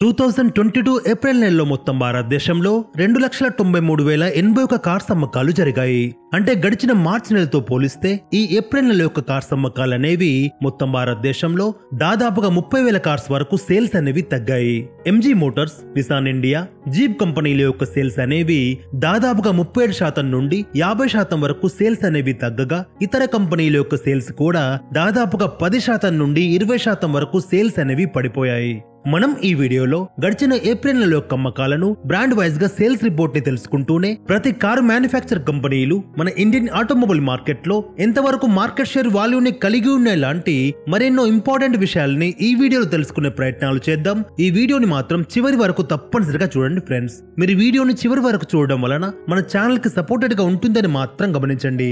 two thousand twenty two April నెలలో మొత్తం భారతదేశంలో రెండు లక్షల తొంభై మూడు వేల ఎనభై ఒక కార్స్ అమ్మకాలు జరిగాయి అంటే గడిచిన మార్చి నెలతో పోలిస్తే ఈ ఏప్రిల్ నెల యొక్క కార్స్ అమ్మకాలు అనేవి మొత్తం భారతదేశంలో దాదాపుగా ముప్పై వేల కార్స్ వరకు సేల్స్ అనేవి తగ్గాయి MG Motors Nissan India Jeep కంపెనీల యొక్క సేల్స్ అనేవి దాదాపుగా ముప్పై ఏడు శాతం నుండి యాభై శాతం వరకు సేల్స్ అనేవి తగ్గగా ఇతర కంపెనీల యొక్క సేల్స్ కూడా దాదాపుగా పది శాతం నుండి ఇరవై శాతం వరకు సేల్స్ అనేవి పడిపోయాయి మనం ఈ వీడియోలో గడిచిన ఏప్రిల్ నెల యొక్క అమ్మకాలను బ్రాండ్ వైజ్ గా సేల్స్ రిపోర్ట్ ని తెలుసుకుంటూనే ప్రతి కారు మ్యానుఫ్యాక్చర్ కంపెనీలు మన ఇండియన్ ఆటోమొబైల్ మార్కెట్ లో ఎంతవరకు మార్కెట్ షేర్ వాల్యూని కలిగి ఉన్నాయి లాంటి మరెన్నో ఇంపార్టెంట్ విషయాలని ఈ వీడియోలో తెలుసుకునే ప్రయత్నాలు చేద్దాం ఈ వీడియోని మాత్రం చివరి వరకు తప్పనిసరిగా చూడండి ఫ్రెండ్స్ మీరు ఈ వీడియోని చివరి వరకు చూడడం వలన మన ఛానల్ కి సపోర్టెడ్ గా ఉంటుందని మాత్రం గమనించండి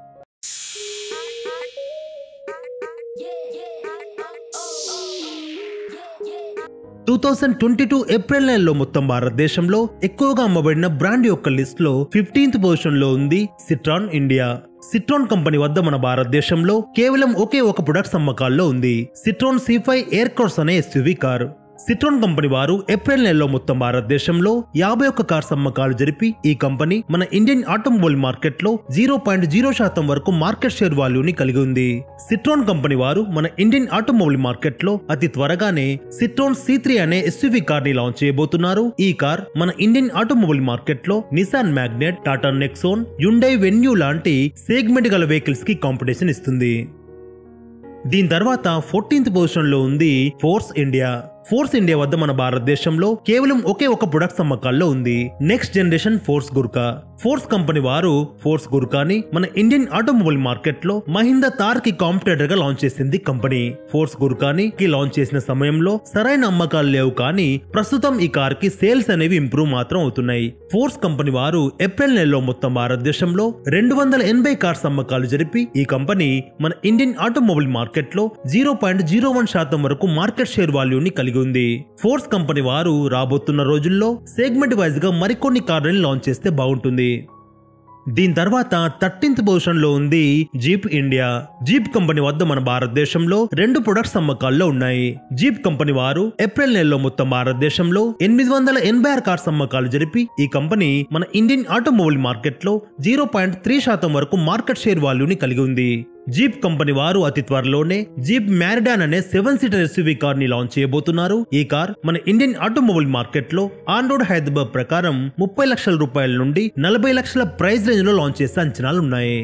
two thousand twenty two April నెలలో మొత్తం భారతదేశంలో ఎక్కువగా అమ్మబడిన బ్రాండ్ యొక్క లిస్ట్ లో ఫిఫ్టీన్త్ పొజిషన్ లో ఉంది సిట్రాన్ ఇండియా సిట్రాన్ కంపెనీ వద్ద మన భారతదేశంలో కేవలం ఒకే ఒక ప్రొడక్ట్స్ అమ్మకాల్లో ఉంది Citroen C five air cross అనే ఎస్యూవీ కారు సిట్రాన్ కంపెనీ వారు ఏప్రిల్ నెలలో మొత్తం భారతదేశంలో యాభై ఒక్క కార్స్ అమ్మకాలు జరిపి ఈ కంపెనీ మన ఇండియన్ ఆటోమొబైల్ మార్కెట్ లో జీరో పాయింట్ జీరో శాతం వరకు మార్కెట్ షేర్ వాల్యూని కలిగి ఉంది సిట్రాన్ కంపెనీ వారు మన ఇండియన్ ఆటోమొబైల్ మార్కెట్ లో అతి త్వరగానే సిట్రాన్ సి త్రీ అనే ఎస్యూవీ కార్ ని లాంచ్ చేయబోతున్నారు ఈ కార్ మన ఇండియన్ ఆటోమొబైల్ మార్కెట్ లో Nissan Magnite Tata Nexon Hyundai Venue లాంటి సెగ్మెంట్ గల వెహికల్స్ కి కాంపిటీషన్ ఇస్తుంది దీని తర్వాత ఫోర్టీన్త్ పొజిషన్ లో ఉంది ఫోర్స్ ఇండియా ఫోర్స్ ఇండియా వద్ద మన భారతదేశంలో కేవలం ఒకే ఒక ప్రొడక్ట్స్ అమ్మకాల్లో ఉంది next generation Force Gurkha Force company వారు ఫోర్స్ గుర్కాని మన ఇండియన్ ఆటోమొబైల్ మార్కెట్ లో మహిందా తార్ కి కాంపిటేటర్ గా లాంచ్ చేసింది కంపెనీ ఫోర్స్ గుర్కాని కి లాంచ్ చేసిన సమయంలో సరైన అమ్మకాలు లేవు కానీ ప్రస్తుతం ఈ కార్ కి సేల్స్ అనేవి ఇంప్రూవ్ మాత్రం అవుతున్నాయి ఫోర్స్ కంపెనీ వారు ఏప్రిల్ నెలలో మొత్తం భారతదేశంలో రెండు వందల ఎనభై కార్స్ అమ్మకాలు జరిపి ఈ కంపెనీ మన ఇండియన్ ఆటోమొబైల్ మార్కెట్ లో జీరో పాయింట్ జీరో వన్ శాతం వరకు మార్కెట్ షేర్ వాల్యూని కలిగి ఉంది ఫోర్స్ కంపెనీ వారు రాబోతున్న రోజుల్లో సెగ్మెంట్ వైజ్ గా మరికొన్ని కార్లను లాంచ్ చేస్తే బాగుంటుంది దీని తర్వాత థర్టీన్త్ పొజిషన్ లో ఉంది జీప్ ఇండియా జీప్ కంపెనీ వద్ద మన భారతదేశంలో రెండు ప్రొడక్ట్స్ అమ్మకాల్లో ఉన్నాయి జీప్ కంపెనీ వారు ఏప్రిల్ నెలలో మొత్తం భారతదేశంలో ఎనిమిది వందల ఎనభై ఆరు కార్స్ అమ్మకాలు జరిపి ఈ కంపెనీ మన ఇండియన్ ఆటోమొబైల్ మార్కెట్ లో జీరో పాయింట్ త్రీ శాతం వరకు మార్కెట్ షేర్ వాల్యూని కలిగి ఉంది జీప్ కంపెనీ వారు అతి త్వరలోనే జీప్ మ్యారిడాన్ అనే సెవెన్ సీటర్ ఎస్యూవీ కార్ ని లాంచ్ చేయబోతున్నారు ఈ కార్ మన ఇండియన్ ఆటోమొబైల్ మార్కెట్ లో ఆన్ రోడ్ హైదరాబాద్ ప్రకారం ముప్పై లక్షల రూపాయల నుండి నలభై లక్షల ప్రైస్ రేంజ్ లో లాంచ్ చేసే అంచనాలు ఉన్నాయి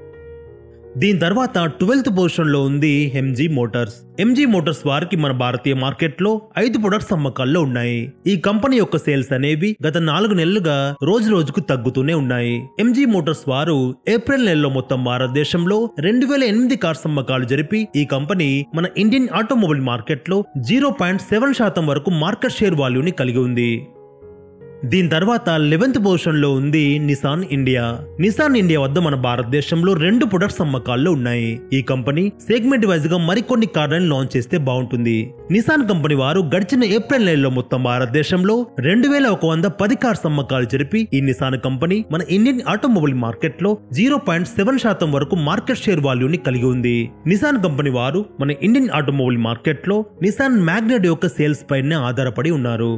దీని తర్వాత ట్వెల్త్ పొజిషన్ లో ఉంది ఎంజీ మోటార్స్ ఎంజీ మోటార్స్ వారికి మన భారతీయ మార్కెట్ లో ఐదు ప్రొడక్ట్స్ అమ్మకాల్లో ఉన్నాయి ఈ కంపెనీ యొక్క సేల్స్ అనేవి గత నాలుగు నెలలుగా రోజు రోజుకు తగ్గుతూనే ఉన్నాయి ఎంజీ మోటార్స్ వారు ఏప్రిల్ నెలలో మొత్తం భారతదేశంలో రెండు వేల ఎనిమిది కార్స్ అమ్మకాలు జరిపి ఈ కంపెనీ మన ఇండియన్ ఆటోమొబైల్ మార్కెట్ లో జీరో పాయింట్ సెవెన్ శాతం వరకు మార్కెట్ షేర్ వాల్యూని కలిగి ఉంది దీని తర్వాత లెవెన్త్ పొజిషన్ లో ఉంది నిసాన్ ఇండియా నిసాన్ ఇండియా వద్ద మన భారతదేశంలో రెండు ప్రొడక్ట్స్ అమ్మకాల్లో ఉన్నాయి ఈ కంపెనీ సెగ్మెంట్ వైజ్ గా మరికొన్ని కార్లను లాంచ్ చేస్తే బాగుంటుంది నిసాన్ కంపెనీ వారు గడిచిన ఏప్రిల్ నెలలో మొత్తం భారతదేశంలో రెండు వేల ఒక వంద పది కార్స్ అమ్మకాలు జరిపి ఈ నిసాన్ కంపెనీ మన ఇండియన్ ఆటోమొబైల్ మార్కెట్ లో జీరో పాయింట్ సెవెన్ శాతం వరకు మార్కెట్ షేర్ వాల్యూని కలిగి ఉంది నిసాన్ కంపెనీ వారు మన ఇండియన్ ఆటోమొబైల్ మార్కెట్ లో నిసాన్ మ్యాగ్నెట్ యొక్క సేల్స్ పైనే ఆధారపడి ఉన్నారు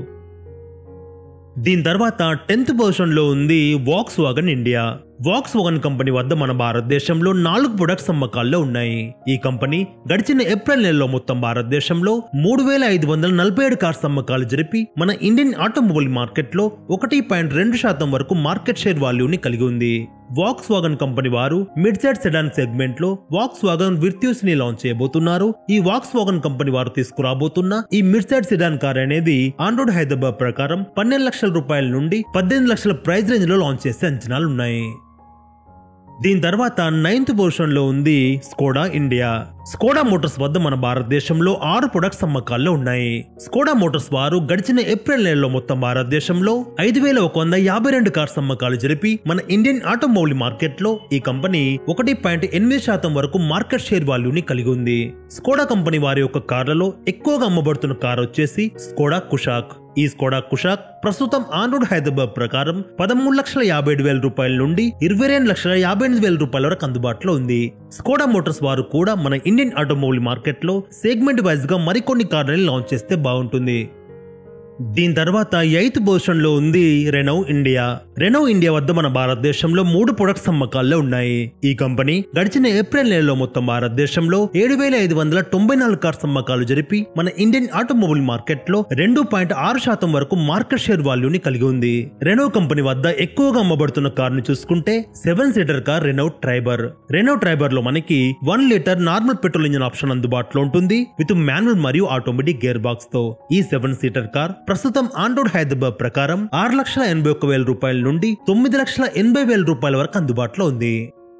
దీని తర్వాత టెన్త్ పొజిషన్ లో ఉంది Volkswagen India Volkswagen company వద్ద మన భారతదేశంలో నాలుగు ప్రొడక్ట్స్ అమ్మకాల్లో ఉన్నాయి ఈ కంపెనీ గడిచిన ఏప్రిల్ నెలలో మొత్తం భారతదేశంలో మూడు వేల ఐదు వందల నలభై ఏడు కార్స్ అమ్మకాలు జరిపి మన ఇండియన్ ఆటోమొబైల్ మార్కెట్ లో ఒకటి పాయింట్ రెండు శాతం వరకు మార్కెట్ షేర్ వాల్యూని కలిగి ఉంది వాక్స్ వాగన్ కంపెనీ వారు మిడ్ సైడ్ సెడాన్ సెగ్మెంట్ లో వాక్స్ వాగన్ విర్త్యూస్ ని లాంచ్ చేయబోతున్నారు ఈ వాక్స్ వాగన్ కంపెనీ వారు తీసుకురాబోతున్న ఈ మిడ్ సైడ్ సెడాన్ కార్ అనేది ఆన్ రోడ్ హైదరాబాద్ ప్రకారం పన్నెండు లక్షల రూపాయల నుండి పద్దెనిమిది లక్షల ప్రైస్ రేంజ్ లో లాంచ్ చేసే అంచనాలు ఉన్నాయి దీని తర్వాత నైన్త్ పొజిషన్ లో ఉంది స్కోడా ఇండియా స్కోడా మోటార్స్ వద్ద మన భారతదేశంలో ఆరు ప్రొడక్ట్స్ అమ్మకాల్లో ఉన్నాయి స్కోడా మోటార్స్ వారు గడిచిన ఏప్రిల్ నెలలో మొత్తం భారతదేశంలో ఐదు వేల ఒక వంద యాభై రెండు కార్స్ అమ్మకాలు జరిపి మన ఇండియన్ ఆటోమొబైల్ మార్కెట్ లో ఈ కంపెనీ ఒకటి పాయింట్ ఎనిమిది శాతం వరకు మార్కెట్ షేర్ వాల్యూని కలిగి ఉంది స్కోడా కంపెనీ వారి యొక్క కార్లలో ఎక్కువగా అమ్మబడుతున్న కార్ వచ్చేసి స్కోడా కుషాక్ ఈ స్కోడా కుషాక్ ప్రస్తుతం ఆన్ రోడ్ హైదరాబాద్ ప్రకారం పదమూడు లక్షల యాభై ఏడు వేల రూపాయల నుండి ఇరవై రెండు లక్షల యాభై ఎనిమిది వేల రూపాయల వరకు అందుబాటులో ఉంది స్కోడా మోటార్స్ వారు కూడా మన ఇండియన్ ఆటోమొబైల్ మార్కెట్ లో సెగ్మెంట్ వైజ్ గా మరికొన్ని కార్లను లాంచ్ చేస్తే బాగుంటుంది దీని తర్వాత ఎయిత్ పొజిషన్ లో ఉంది రెనో ఇండియా రెనో ఇండియా వద్ద మన భారతదేశంలో మూడు ప్రొడక్ట్స్ అమ్మకాల్లో ఉన్నాయి ఈ కంపెనీ గడిచిన ఏప్రిల్ నెలలో మొత్తం భారతదేశంలో ఏడు వేల ఐదు వందల తొంభై నాలుగు కార్స్ అమ్మకాలు జరిపి మన ఇండియన్ ఆటోమొబైల్ మార్కెట్ లో రెండు పాయింట్ ఆరు శాతం వరకు మార్కెట్ షేర్ వాల్యూని కలిగి ఉంది రెనో కంపెనీ వద్ద ఎక్కువగా అమ్మబడుతున్న కారును చూసుకుంటే seven seater car Renault Triber Renault Triber లో మనకి one litre normal petrol engine option అందుబాటులో ఉంటుంది విత్ మాన్యువల్ మరియు ఆటోమేటిక్ గేర్ బాక్స్ తో ఈ సెవెన్ సీటర్ కార్ ప్రస్తుతం ఆండ్రాయిడ్ హైదరాబాద్ ప్రకారం ఆరు లక్షల ఎనభై ఒక్క వేల రూపాయల నుండి తొమ్మిది లక్షల ఎనభై వేల రూపాయల వరకు అందుబాటులో ఉంది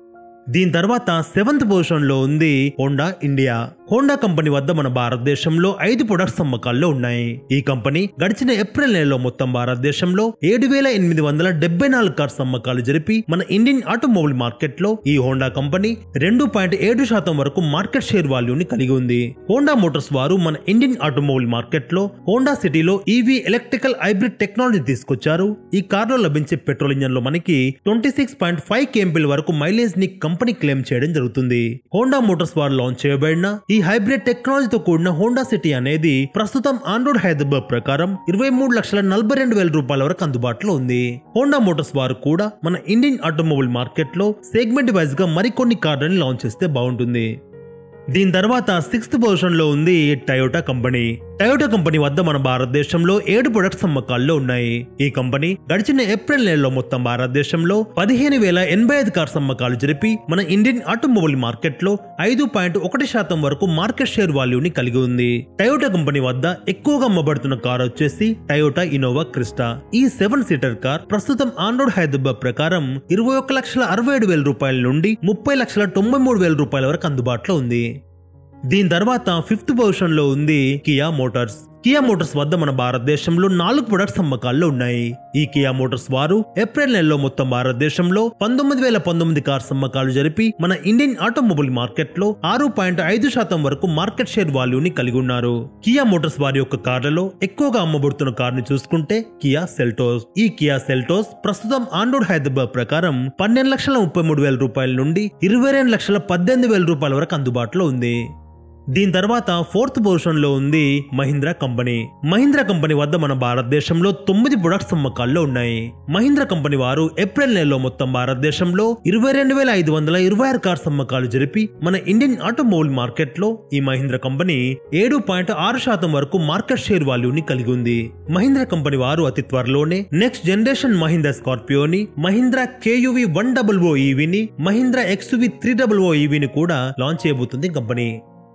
దీని తర్వాత సెవెంత్ పొజిషన్ లో ఉంది హోండా ఇండియా హోండా కంపెనీ వద్ద మన భారతదేశంలో ఐదు ప్రొడక్ట్స్ అమ్మకాల్లో ఉన్నాయి ఈ కంపెనీ గడిచిన ఏప్రిల్ నెలలో మొత్తం భారతదేశంలో ఏడు వేల ఎనిమిది వందల డెబ్బై నాలుగు కార్స్ అమ్మకాలు జరిపి మన ఇండియన్ ఆటోమొబైల్ మార్కెట్ లో ఈ హోండా కంపెనీ రెండు పాయింట్ ఏడు శాతం వరకు మార్కెట్ షేర్ వాల్యూని కలిగి ఉంది హోండా మోటార్స్ వారు మన ఇండియన్ ఆటోమొబైల్ మార్కెట్ లో హోండా సిటీలో ఈవీ ఎలక్ట్రికల్ హైబ్రిడ్ టెక్నాలజీ తీసుకొచ్చారు ఈ కార్లో లభించే పెట్రోల్ ఇంజన్ లో మనకి ట్వంటీ సిక్స్ పాయింట్ ఫైవ్ కేఎంపీల వరకు మైలేజ్ ని కంపెనీ క్లెయిమ్ చేయడం జరుగుతుంది హోండా మోటార్స్ వారు లాంచ్ చేయబడిన ఈ హైబ్రిడ్ టెక్నాలజీతో కూడిన హోండా సిటీ అనేది ప్రస్తుతం ఆండ్రాయిడ్ హైదరాబాద్ ప్రకారం ఇరవై మూడు లక్షల నలభై రెండు వేల రూపాయల వరకు అందుబాటులో ఉంది హోండా మోటార్స్ వారు కూడా మన ఇండియన్ ఆటోమొబైల్ మార్కెట్ లో సెగ్మెంట్ వైజ్ గా మరికొన్ని కార్లను లాంచ్ చేస్తే బాగుంటుంది దీని తర్వాత సిక్స్త్ పొజిషన్ లో ఉంది టయోటా కంపెనీ టయోటా కంపెనీ వద్ద మన భారతదేశంలో ఏడు ప్రొడక్ట్స్ అమ్మకాల్లో ఉన్నాయి ఈ కంపెనీ గడిచిన ఏప్రిల్ నెలలో మొత్తం భారతదేశంలో పదిహేను వేల ఎనభై ఐదు కార్స్ అమ్మకాలు జరిపి మన ఇండియన్ ఆటోమొబైల్ మార్కెట్ లో ఐదు పాయింట్ ఒకటి శాతం వరకు మార్కెట్ షేర్ వాల్యూని కలిగి ఉంది టయోటా కంపెనీ వద్ద ఎక్కువగా అమ్మబడుతున్న కార్ వచ్చేసి టయోటా ఇనోవా క్రిస్టా ఈ సెవెన్ సీటర్ కార్ ప్రస్తుతం ఆండ్రాయిడ్ హైదరాబాద్ ప్రకారం ఇరవై ఒక్క లక్షల అరవై ఏడు వేల రూపాయల నుండి ముప్పై లక్షల తొంభై మూడు వేల రూపాయల వరకు అందుబాటులో ఉంది దీని తర్వాత ఫిఫ్త్ పొజిషన్ లో ఉంది కియా మోటార్స్ కియా మోటార్స్ వద్ద మన భారతదేశంలో నాలుగు ప్రొడక్ట్స్ అమ్మకాల్లో ఉన్నాయి ఈ కియా మోటార్స్ వారు ఏప్రిల్ నెలలో మొత్తం భారతదేశంలో పంతొమ్మిది వేల పంతొమ్మిది కార్స్ అమ్మకాలు జరిపి మన ఇండియన్ ఆటోమొబైల్ మార్కెట్ లో ఆరు పాయింట్ ఐదు శాతం వరకు మార్కెట్ షేర్ వాల్యూని కలిగి ఉన్నారు కియా మోటార్స్ వారి యొక్క కార్లలో ఎక్కువగా అమ్మబడుతున్న కార్ని చూసుకుంటే కియా సెల్టోస్ ఈ కియా సెల్టోస్ ప్రస్తుతం ఆండ్రాయిడ్ హైదరాబాద్ ప్రకారం పన్నెండు లక్షల ముప్పై మూడు వేల రూపాయల నుండి ఇరవై రెండు లక్షల పద్దెనిమిది వేల రూపాయల వరకు అందుబాటులో ఉంది దీని తర్వాత ఫోర్త్ పొజిషన్ లో ఉంది మహీంద్రా కంపెనీ మహీంద్రా కంపెనీ వద్ద మన భారతదేశంలో తొమ్మిది ప్రొడక్ట్స్ అమ్మకాల్లో ఉన్నాయి మహీంద్రా కంపెనీ వారు ఏప్రిల్ నెలలో మొత్తం భారతదేశంలో ఇరవై రెండు వేల ఐదు వందల ఇరవై ఆరు కార్స్ అమ్మకాలు జరిపి మన ఇండియన్ ఆటోమొబైల్ మార్కెట్ లో ఈ మహీంద్రా కంపెనీ ఏడు పాయింట్ ఆరు శాతం వరకు మార్కెట్ షేర్ వాల్యూని కలిగి ఉంది మహీంద్రా కంపెనీ వారు అతి త్వరలోనే నెక్స్ట్ జనరేషన్ మహీంద్రా స్కార్పియోని Mahindra KUV one double O ఈవీని Mahindra XUV three double O ఈవీని కూడా లాంచ్ చేయబోతుంది కంపెనీ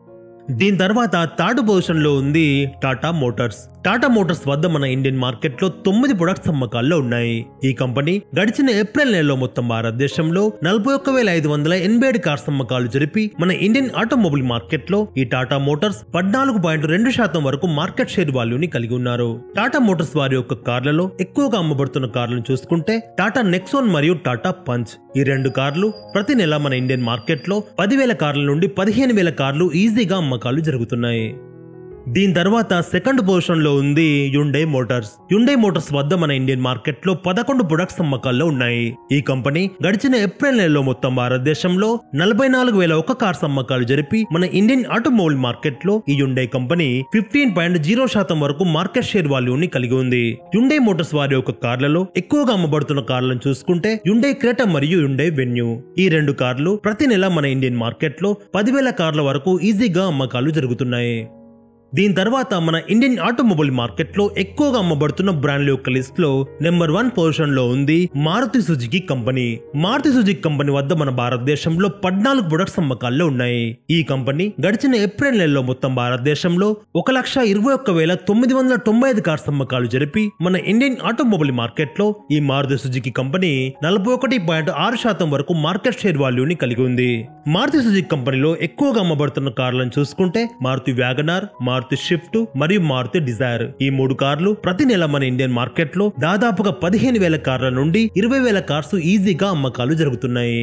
దీని తర్వాత థర్డ్ పొజిషన్ లో ఉంది టాటా మోటార్స్ టాటా మోటార్స్ వద్ద మన ఇండియన్ మార్కెట్ లో తొమ్మిది ప్రొడక్ట్స్ అమ్మకాల్లో ఉన్నాయి ఈ కంపెనీ గడిచిన ఏప్రిల్ నెలలో మొత్తం భారతదేశంలో నలభై ఒక్క వేల ఐదు వందల ఎనభై ఏడు కార్స్ అమ్మకాలు జరిపి మన ఇండియన్ ఆటోమొబైల్ మార్కెట్ లో ఈ టాటా మోటార్స్ పద్నాలుగు పాయింట్ రెండు శాతం వరకు మార్కెట్ షేర్ వాల్యూని కలిగి ఉన్నారు టాటా మోటార్స్ వారి యొక్క కార్లలో ఎక్కువగా అమ్మబడుతున్న కార్లను చూసుకుంటే టాటా నెక్సోన్ మరియు టాటా పంచ్ ఈ రెండు కార్లు ప్రతి నెల మన ఇండియన్ మార్కెట్ లో పదివేల కార్ల నుండి పదిహేను వేల కార్లు ఈజీగా అమ్మకాలు జరుగుతున్నాయి దీని తర్వాత సెకండ్ పొజిషన్ లో ఉంది యుండై మోటార్స్ యుండై మోటార్స్ వద్ద మన ఇండియన్ మార్కెట్ లో పదకొండు ప్రొడక్ట్స్ అమ్మకాల్లో ఉన్నాయి ఈ కంపెనీ గడిచిన ఏప్రిల్ నెలలో మొత్తం భారతదేశంలో నలభై నాలుగు వేల ఒక కార్స్ అమ్మకాలు జరిపి మన ఇండియన్ ఆటోమొబైల్ మార్కెట్ లో ఈ Hyundai company fifteen point zero శాతం వరకు మార్కెట్ షేర్ వాల్యూని కలిగి ఉంది యుండై మోటార్స్ వారి యొక్క కార్లలో ఎక్కువగా అమ్మబడుతున్న కార్లను చూసుకుంటే యుండై క్రేటా మరియు యుండై వెన్యూ ఈ రెండు కార్లు ప్రతి నెల మన ఇండియన్ మార్కెట్ లో పదివేల కార్ల వరకు ఈజీగా అమ్మకాలు జరుగుతున్నాయి దీని తర్వాత మన ఇండియన్ ఆటోమొబైల్ మార్కెట్ లో ఎక్కువగా అమ్మబడుతున్న బ్రాండ్ల యొక్క లిస్ట్ లో నెంబర్ వన్ పొజిషన్ లో ఉంది Maruti Suzuki company Maruti Suzuki company వద్ద మన భారతదేశంలో పద్నాలుగు ప్రొడక్ట్స్ అమ్మకాల్లో ఉన్నాయి ఈ కంపెనీ గడిచిన ఏప్రిల్ నెలలో మొత్తం భారతదేశంలో ఒక లక్ష ఇరవై ఒక్క వేల తొమ్మిది వందల తొంభై ఐదు కార్స్ అమ్మకాలు జరిపి మన ఇండియన్ ఆటోమొబైల్ మార్కెట్ లో ఈ మారుతి సుజుకి కంపెనీ నలభై ఒకటి పాయింట్ ఆరు శాతం వరకు మార్కెట్ షేర్ వాల్యూని కలిగి ఉంది మారుతి సుజుకి కంపెనీలో ఎక్కువగా అమ్మబడుతున్న కార్లను చూసుకుంటే మారుతి వ్యాగనార్ మారుతి షిఫ్ట్ మరియు మారుతి డిజైర్ ఈ మూడు కార్లు ప్రతి నెల మన ఇండియన్ మార్కెట్ లో దాదాపుగా పదిహేను వేల కార్ల నుండి ఇరవై వేల కార్స్ ఈజీగా అమ్మకాలు జరుగుతున్నాయి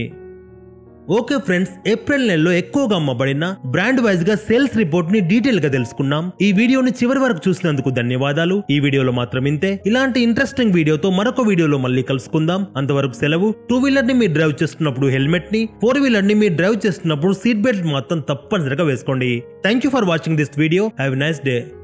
ఓకే ఫ్రెండ్స్ ఏప్రిల్ నెలలో ఎక్కువగా అమ్మబడిన బ్రాండ్ వైజ్ గా సేల్స్ రిపోర్ట్ ని డీటెయిల్ గా తెలుసుకున్నాం ఈ వీడియోని చివరి వరకు చూసినందుకు ధన్యవాదాలు ఈ వీడియోలో మాత్రం ఇంతే ఇలాంటి ఇంట్రెస్టింగ్ వీడియోతో మరొక వీడియోలో మళ్ళీ కలుసుకుందాం అంతవరకు సెలవు టూ వీలర్ ని మీరు డ్రైవ్ చేస్తున్నప్పుడు హెల్మెట్ ని ఫోర్ వీలర్ ని మీరు డ్రైవ్ చేస్తున్నప్పుడు సీట్ బెల్ట్ మాత్రం తప్పనిసరిగా వేసుకోండి thank you for watching this video have nice day